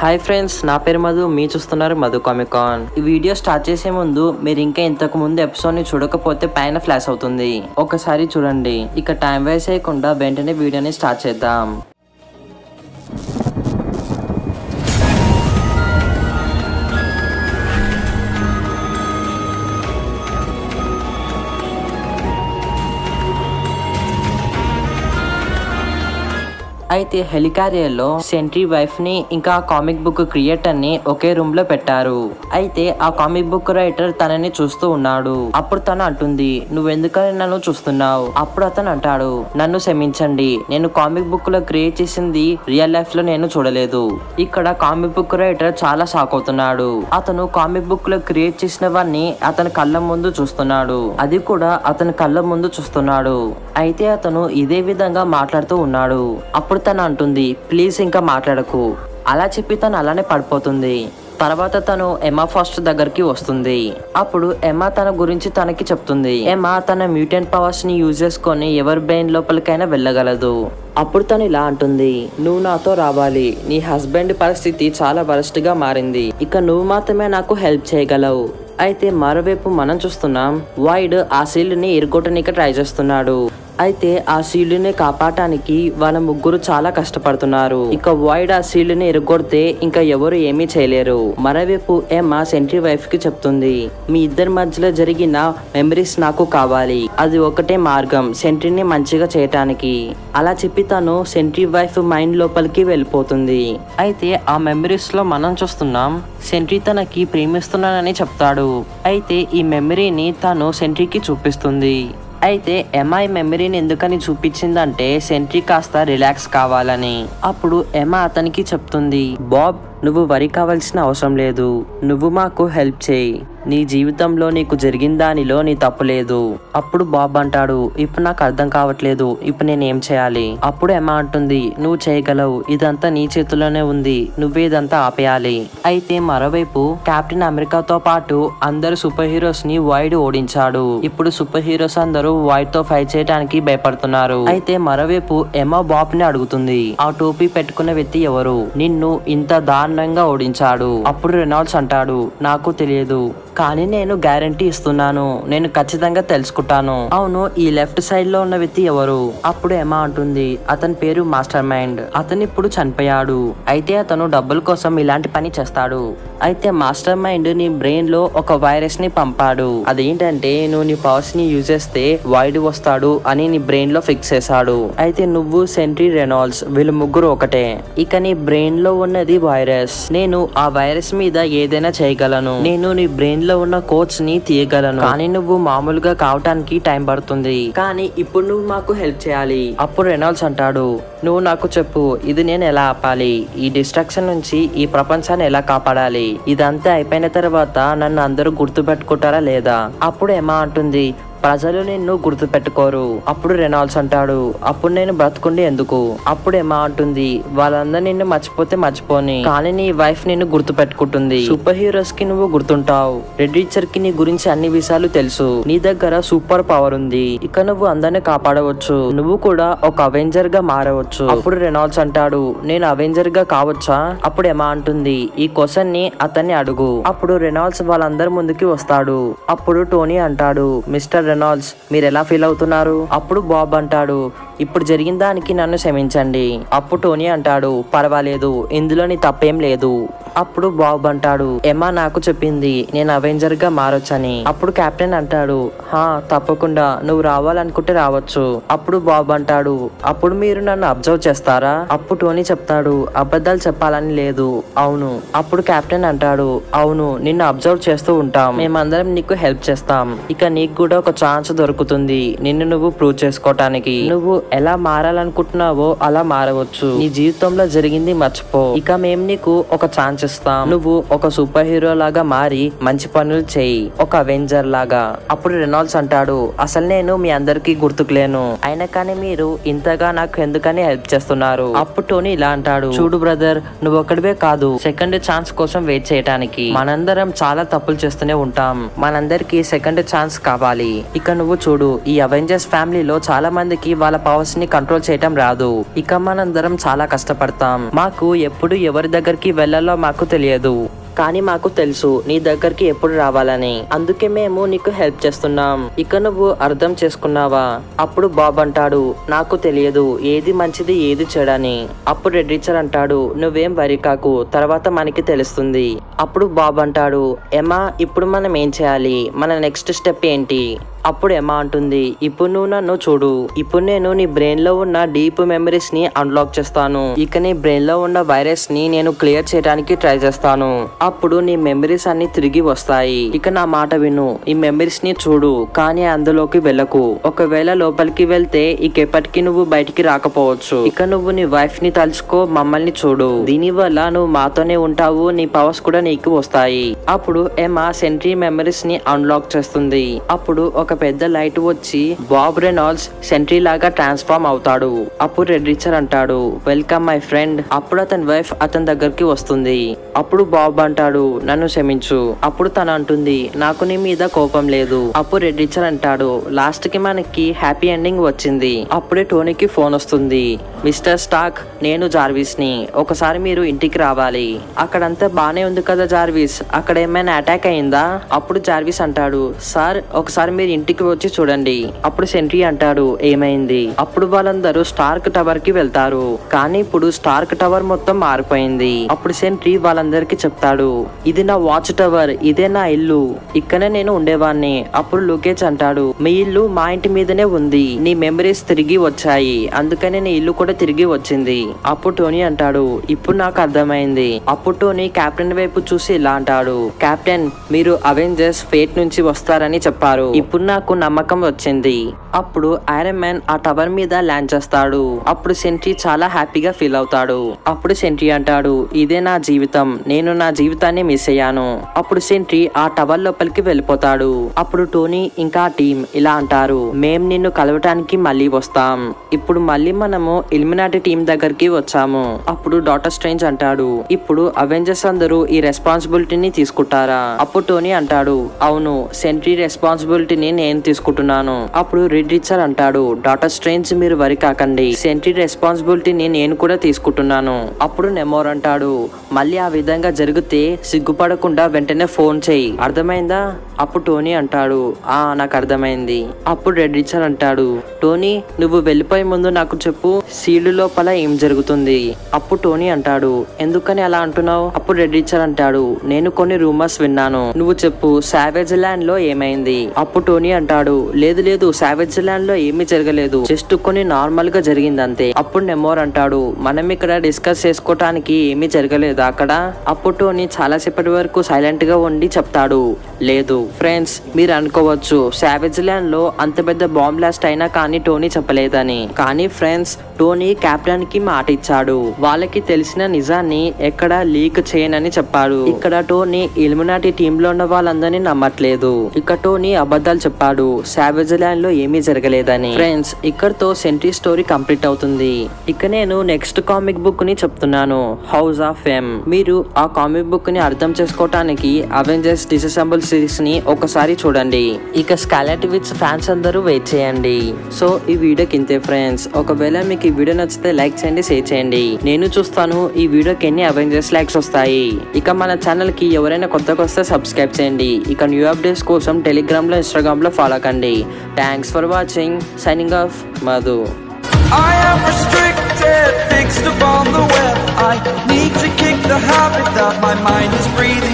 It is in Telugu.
హాయ్ ఫ్రెండ్స్ నా పేరు మధు మీ చూస్తున్నారు మధు కామికాన్ ఈ వీడియో స్టార్ట్ చేసే ముందు మీరు ఇంకా ఇంతకు ముందు ఎపిసోడ్ ని చూడకపోతే పైన ఫ్లాష్ అవుతుంది ఒకసారి చూడండి ఇక టైం వేస్ట్ చేయకుండా వెంటనే వీడియోని స్టార్ట్ చేద్దాం అయితే హెలికారియర్లో సెంట్రీ వైఫ్ ని ఇంకా కామిక్ బుక్ క్రియేటర్ ని ఒకే రూమ్ లో పెట్టారు అయితే ఆ కామిక్ బుక్ రైటర్ తనని చూస్తూ ఉన్నాడు అప్పుడు తను అంటుంది నువ్వెందుకని నన్ను చూస్తున్నావు అప్పుడు అతను అంటాడు నన్ను క్షమించండి నేను కామిక్ బుక్ లో క్రియేట్ చేసింది రియల్ లైఫ్ లో నేను చూడలేదు ఇక్కడ కామిక్ బుక్ రైటర్ చాలా షాక్ అవుతున్నాడు అతను కామిక్ బుక్ లో క్రియేట్ చేసిన వాడిని అతని కళ్ళ ముందు చూస్తున్నాడు అది కూడా అతని కళ్ళ ముందు చూస్తున్నాడు అయితే అతను ఇదే విధంగా మాట్లాడుతూ ఉన్నాడు అప్పుడు తను అంటుంది ప్లీజ్ ఇంకా మాట్లాడకు అలా చెప్పి తను అలానే పడిపోతుంది తర్వాత తను ఎమా ఫాస్ట్ దగ్గరికి వస్తుంది అప్పుడు ఎమా తన గురించి తనకి చెప్తుంది ఎమా తన మ్యూటెంట్ పవర్స్ ని యూజ్ చేసుకొని ఎవరి బ్రెయిన్ లోపలికైనా వెళ్ళగలదు అప్పుడు తను ఇలా అంటుంది నువ్వు నాతో రావాలి నీ హస్బెండ్ పరిస్థితి చాలా వరస్ట్ గా మారింది ఇక నువ్వు మాత్రమే నాకు హెల్ప్ చేయగలవు అయితే మరోవైపు మనం చూస్తున్నాం వైడ్ ఆ సీల్డ్ ని ఎరుగొట్టనికి ట్రై చేస్తున్నాడు అయితే ఆ సీల్డ్ ని కాపాడటానికి వాళ్ళ ముగ్గురు చాలా కష్టపడుతున్నారు ఇక వైడ్ ఆ సీల్డ్ ని ఎరుగొడితే ఇంకా ఎవరు ఏమీ చేయలేరు మరోవైపు ఎమ్మా సెంట్రీ వైఫ్ కి చెప్తుంది మీ ఇద్దరి మధ్యలో జరిగిన మెమరీస్ నాకు కావాలి అది ఒకటే మార్గం సెంట్రీని మంచిగా చేయటానికి అలా చెప్పి తను సెంట్రీ వైఫ్ మైండ్ లోపలికి వెళ్ళిపోతుంది అయితే ఆ మెమరీస్ లో మనం చూస్తున్నాం సెంట్రీ తనకి ప్రేమిస్తున్నానని చెప్తాడు అయితే ఈ మెమరీని తను సెంట్రీకి చూపిస్తుంది అయితే ఎంఐ మెమరీని ఎందుకని చూపించిందంటే సెంట్రీ కాస్త రిలాక్స్ కావాలని అప్పుడు ఎమా అతనికి చెప్తుంది బాబ్ నువ్వు వరి కావాల్సిన అవసరం లేదు నువ్వు మాకు హెల్ప్ చేయి నీ జీవితంలో నీకు జరిగిన దానిలో నీ తప్పు లేదు అప్పుడు బాబ్ అంటాడు ఇప్పుడు నాకు అర్థం కావట్లేదు ఇప్పుడు నేను ఏం చేయాలి అప్పుడు ఎమా అంటుంది నువ్వు చేయగలవు ఇదంతా నీ చేతిలోనే ఉంది నువ్వే ఇదంతా ఆపేయాలి అయితే మరోవైపు కెప్టెన్ అమెరికాతో పాటు అందరు సూపర్ హీరోస్ ని వైడ్ ఓడించాడు ఇప్పుడు సూపర్ హీరోస్ అందరూ వైడ్ తో ఫైట్ చేయడానికి భయపడుతున్నారు అయితే మరోవైపు ఎమా బాబ్ ని అడుగుతుంది ఆ టోపీ పెట్టుకున్న వ్యక్తి ఎవరు నిన్ను ఇంత దారుణంగా ఓడించాడు అప్పుడు రెనాల్డ్స్ అంటాడు నాకు తెలియదు కానీ నేను గ్యారంటీ ఇస్తున్నాను నేను ఖచ్చితంగా తెలుసుకుంటాను అవును ఈ లెఫ్ట్ సైడ్ లో ఉన్న వ్యక్తి ఎవరు అప్పుడు ఎమా అంటుంది అతని పేరు మాస్టర్ మైండ్ అతను ఇప్పుడు చనిపోయాడు అయితే అతను డబ్బుల కోసం ఇలాంటి పని చేస్తాడు అయితే మాస్టర్ మైండ్ నీ బ్రెయిన్ లో ఒక వైరస్ ని పంపాడు అదేంటంటే నువ్వు నీ పవర్స్ ని యూజ్ చేస్తే వైడ్ వస్తాడు అని నీ బ్రెయిన్ లో ఫిక్స్ చేశాడు అయితే నువ్వు సెంట్రీ రెనాల్డ్స్ వీళ్ళు ముగ్గురు ఒకటే ఇక నీ బ్రెయిన్ లో ఉన్నది వైరస్ నేను ఆ వైరస్ మీద ఏదైనా చేయగలను నేను నీ బ్రెయిన్ లో ఉన్న కోచ్ ని తీయగలను కానీ నువ్వు మామూలుగా కావటానికి టైం పడుతుంది కానీ ఇప్పుడు నువ్వు మాకు హెల్ప్ చేయాలి అప్పుడు రెనాల్డ్స్ అంటాడు నువ్వు నాకు చెప్పు ఇది నేను ఎలా ఆపాలి ఈ డిస్ట్రాక్షన్ నుంచి ఈ ప్రపంచాన్ని ఎలా కాపాడాలి ఇదంతా అయిపోయిన తర్వాత నన్ను అందరూ గుర్తు పెట్టుకుంటారా లేదా అప్పుడు ఏమా అంటుంది ప్రజలు నిన్ను గుర్తు పెట్టుకోరు అప్పుడు రెనాల్డ్స్ అంటాడు అప్పుడు నేను బ్రతుకుండి ఎందుకు అప్పుడు ఏమా అంటుంది వాళ్ళందరూ నిన్ను మర్చిపోతే మర్చిపోని కానీ నీ వైఫ్ నిన్ను గుర్తు పెట్టుకుంటుంది సూపర్ హీరోస్ కి నువ్వు గుర్తుంటావు రెడ్ రీచర్ కి నీ గురించి అన్ని విషయాలు తెలుసు నీ దగ్గర సూపర్ పవర్ ఉంది ఇక నువ్వు అందరిని కాపాడవచ్చు నువ్వు కూడా ఒక అవెంజర్ గా మారవచ్చు అప్పుడు రెనాల్డ్స్ అంటాడు నేను అవెంజర్ గా కావచ్చా అప్పుడు ఏమా అంటుంది ఈ క్వశ్చన్ ని అతన్ని అడుగు అప్పుడు రెనాల్డ్స్ వాళ్ళందరి ముందుకి వస్తాడు అప్పుడు టోనీ అంటాడు మిస్టర్ రెనాల్డ్స్ మీరు ఎలా ఫీల్ అవుతున్నారు అప్పుడు బాబ్ అంటాడు ఇప్పుడు జరిగిన దానికి నన్ను క్షమించండి అప్పుడు టోనీ అంటాడు పర్వాలేదు ఇందులో నీ తప్పేం లేదు అప్పుడు బాబ్ అంటాడు ఎమ్మా నాకు చెప్పింది నేను అవెంజర్ గా మారొచ్చని అప్పుడు కెప్టెన్ అంటాడు హా తప్పకుండా నువ్వు రావాలనుకుంటే రావచ్చు అప్పుడు బాబ్ అంటాడు అప్పుడు మీరు నన్ను అబ్జర్వ్ చేస్తారా అప్పుడు టోనీ చెప్తాడు అబద్ధాలు చెప్పాలని లేదు అవును అప్పుడు కెప్టెన్ అంటాడు అవును నిన్ను అబ్జర్వ్ చేస్తూ ఉంటాం మేమందరం నీకు హెల్ప్ చేస్తాం ఇక నీకు కూడా ఒక ఛాన్స్ దొరుకుతుంది నిన్ను నువ్వు ప్రూవ్ చేసుకోవటానికి నువ్వు ఎలా మారాలనుకుంటున్నావో అలా మారవచ్చు నీ జీవితంలో జరిగింది మర్చిపో ఇక మేము నీకు ఒక ఛాన్స్ ఇస్తాం నువ్వు ఒక సూపర్ హీరో లాగా మారి మంచి పనులు చేయి ఒక అవెంజర్ లాగా అప్పుడు రెనాల్డ్స్ అంటాడు అసలు నేను మీ అందరికి గుర్తుకులేను అయినా కానీ మీరు ఇంతగా నాకు ఎందుకని హెల్ప్ చేస్తున్నారు అప్పుడు టోనీ ఇలా అంటాడు చూడు బ్రదర్ నువ్వు ఒక్కడివే కాదు సెకండ్ ఛాన్స్ కోసం వెయిట్ చేయడానికి మనందరం చాలా తప్పులు చేస్తూనే ఉంటాం మనందరికి సెకండ్ ఛాన్స్ కావాలి ఇక నువ్వు చూడు ఈ అవెంజర్స్ ఫ్యామిలీలో చాలా మందికి వాళ్ళ పవర్స్ ని కంట్రోల్ చేయటం రాదు ఇక మనందరం చాలా కష్టపడతాం మాకు ఎప్పుడు ఎవరి దగ్గరికి వెళ్ళాలో మాకు తెలియదు కానీ మాకు తెలుసు నీ దగ్గరికి ఎప్పుడు రావాలని అందుకే మేము నీకు హెల్ప్ చేస్తున్నాం ఇక నువ్వు అర్థం చేసుకున్నావా అప్పుడు బాబ్ అంటాడు నాకు తెలియదు ఏది మంచిది ఏది చెడని అప్పుడు రెడ్ రిచర్ అంటాడు నువ్వేం వరి కాకు తర్వాత మనకి తెలుస్తుంది అప్పుడు బాబ్ అంటాడు ఎమా ఇప్పుడు మనం ఏం చేయాలి మన నెక్స్ట్ స్టెప్ ఏంటి అప్పుడు ఎమా అంటుంది ఇప్పుడు నువ్వు నన్ను చూడు ఇప్పుడు నేను నీ బ్రెయిన్ లో ఉన్న డీప్ మెమరీస్ ని అన్లాక్ చేస్తాను ఇక నీ బ్రెయిన్ లో ఉన్న వైరస్ ని నేను క్లియర్ చేయడానికి ట్రై చేస్తాను అప్పుడు నీ మెమరీస్ అన్ని తిరిగి వస్తాయి ఇక నా మాట విను ఈ మెమరీస్ ని చూడు కానీ అందులోకి వెళ్ళకు ఒకవేళ లోపలికి వెళ్తే ఇక ఎప్పటికీ నువ్వు బయటికి రాకపోవచ్చు ఇక నువ్వు నీ వైఫ్ ని తలుచుకో మమ్మల్ని చూడు దీని వల్ల నువ్వు మాతోనే ఉంటావు నీ పవర్స్ కూడా నీకు వస్తాయి అప్పుడు ఎమా సెంట్రీ మెమరీస్ ని అన్లాక్ చేస్తుంది అప్పుడు ఒక పెద్ద లైట్ వచ్చి బాబ్ రెనాల్డ్స్ సెంట్రీ లాగా ట్రాన్స్ఫార్మ్ అవుతాడు అప్పుడు రెడ్ రిచర్ అంటాడు వెల్కమ్ మై ఫ్రెండ్ అప్పుడు అతని వైఫ్ అతని దగ్గరికి వస్తుంది అప్పుడు బాబ్ అంటాడు నన్ను క్షమించు అప్పుడు తను అంటుంది నాకు నీ మీద కోపం లేదు అప్పుడు రెడ్ రిచర్ అంటాడు లాస్ట్ కి మనకి హ్యాపీ ఎండింగ్ వచ్చింది అప్పుడే టోనీకి ఫోన్ వస్తుంది మిస్టర్ స్టాక్ నేను జార్విస్ ని ఒకసారి మీరు ఇంటికి రావాలి అక్కడంతా బానే ఉంది కదా జార్విస్ అక్కడ ఏమైనా అటాక్ అయిందా అప్పుడు జార్విస్ అంటాడు సార్ ఒకసారి మీరు ఇంటికి వచ్చి చూడండి అప్పుడు సెంట్రీ అంటాడు ఏమైంది అప్పుడు వాళ్ళందరూ స్టార్క్ టవర్ కి వెళ్తారు కానీ ఇప్పుడు స్టార్క్ టవర్ మొత్తం మారిపోయింది అప్పుడు సెంట్రీ వాళ్ళందరికీ చెప్తాడు ఇది నా వాచ్ టవర్ ఇదే నా ఇల్లు ఇక్కడే నేను ఉండేవాడిని అప్పుడు లూకేజ్ అంటాడు మీ ఇల్లు మా ఇంటి మీదనే ఉంది నీ మెమరీస్ తిరిగి వచ్చాయి అందుకనే నీ ఇల్లు కూడా తిరిగి వచ్చింది అప్పుడు టోనీ అంటాడు ఇప్పుడు నాకు అర్థమైంది అప్పుడు టోనీ కెప్టెన్ వైపు చూసి ఇలా అంటాడు కెప్టెన్ మీరు అవెంజర్స్ ఫేట్ నుంచి వస్తారని చెప్పారు ఇప్పుడు నాకు నమ్మకం వచ్చింది అప్పుడు ఐరన్ మ్యాన్ ఆ టవర్ మీద ల్యాండ్ చేస్తాడు అప్పుడు సెంట్రీ చాలా హ్యాపీగా ఫీల్ అవుతాడు అప్పుడు సెంట్రీ అంటాడు ఇదే నా జీవితం నేను నా జీవితాన్ని మిస్ అయ్యాను అప్పుడు సెంట్రీ ఆ టవర్ లోపలికి వెళ్ళిపోతాడు అప్పుడు టోనీ ఇంకా టీం ఇలా అంటారు మేం నిన్ను కలవటానికి మళ్ళీ వస్తాం ఇప్పుడు మళ్ళీ మనము ఇల్మినాటి టీం దగ్గరికి వచ్చాము అప్పుడు డాక్టర్ స్ట్రేంజ్ అంటాడు ఇప్పుడు అవెంజర్స్ అందరూ ఈ రెస్పాన్సిబిలిటీని తీసుకుంటారా అప్పుడు టోనీ అంటాడు అవును సెంట్రీ రెస్పాన్సిబిలిటీని నేను తీసుకుంటున్నాను అప్పుడు రెడ్ రిచర్ అంటాడు డాక్టర్ స్ట్రేంజ్ మీరు వరి కాకండి సెంట్రీ రెస్పాన్సిబిలిటీని నేను కూడా తీసుకుంటున్నాను అప్పుడు నెమోర్ అంటాడు మళ్ళీ ఆ విధంగా జరిగితే సిగ్గుపడకుండా వెంటనే ఫోన్ చేయి అర్థమైందా అప్పుడు టోనీ అంటాడు ఆ నాకు అర్థమైంది అప్పుడు రెడ్ రిచర్ అంటాడు టోనీ నువ్వు వెళ్ళిపోయే ముందు నాకు చెప్పు సీల్డ్ లోపల ఏం జరుగుతుంది అప్పుడు టోనీ అంటాడు ఎందుకని అలా అంటున్నావు అప్పుడు రెడ్ రిచర్ అంటాడు నేను కొన్ని రూమర్స్ విన్నాను నువ్వు చెప్పు సావేజ్ ల్యాండ్ లో ఏమైంది అప్పుడు టోనీ అంటాడు లేదు లేదు సావేజ్ ల్యాండ్ లో ఏమీ జరగలేదు జస్ట్ కొన్ని నార్మల్ గా జరిగింది అంతే అప్పుడు నెమోర్ అంటాడు మనం ఇక్కడ డిస్కస్ చేసుకోవటానికి ఏమీ జరగలేదు అక్కడ అప్పుడు టోనీ చాలా సేపటి వరకు సైలెంట్ గా ఉండి చెప్తాడు లేదు ఫ్రెండ్స్ మీరు అనుకోవచ్చు సావేజ్ ల్యాండ్ లో అంత పెద్ద బాంబ్ బ్లాస్ట్ అయినా కానీ టోనీ చెప్పలేదని కానీ ఫ్రెండ్స్ టోనీ కెప్టెన్ కి మాట ఇచ్చాడు వాళ్ళకి తెలిసిన నిజాన్ని ఎక్కడ లీక్ చేయనని చెప్పాడు ఇక్కడ టోనీ ఇల్మినాటి టీమ్ లో ఉన్న వాళ్ళందరినీ నమ్మట్లేదు ఇక టోనీ అబద్ధాలు చెప్పాడు సావేజ్ ల్యాండ్ లో ఏమీ జరగలేదని ఫ్రెండ్స్ ఇక్కడతో సెంట్రీ స్టోరీ కంప్లీట్ అవుతుంది ఇక నేను నెక్స్ట్ కామిక్ బుక్ ని చెప్తున్నాను హౌస్ ఆఫ్ ఎమ్ మీరు ఆ కామిక్ బుక్ ని అర్థం చేసుకోవటానికి అవెంజర్స్ డిసెంబుల్ సిరీస్ ని ఒకసారి చూడండి ఇక స్కాలెట్ విత్ ఫ్యాన్స్ అందరూ వెయిట్ చేయండి సో ఈ వీడియోకి ఇంతే ఫ్రెండ్స్ ఒకవేళ మీకు ఈ వీడియో నచ్చితే లైక్ చేయండి షేర్ చేయండి నేను చూస్తాను ఈ వీడియోకి ఎన్ని అవెంజర్స్ లైక్స్ వస్తాయి ఇక మన ఛానల్ కి ఎవరైనా కొత్తగా వస్తే సబ్స్క్రైబ్ చేయండి ఇక న్యూ అప్డేట్స్ కోసం టెలిగ్రామ్ లో ఇన్స్టాగ్రామ్ లో ఫాలో కండి thanks for watching signing off Madhu I am restricted, fixed upon the web. I need to kick the habit that my mind is breathing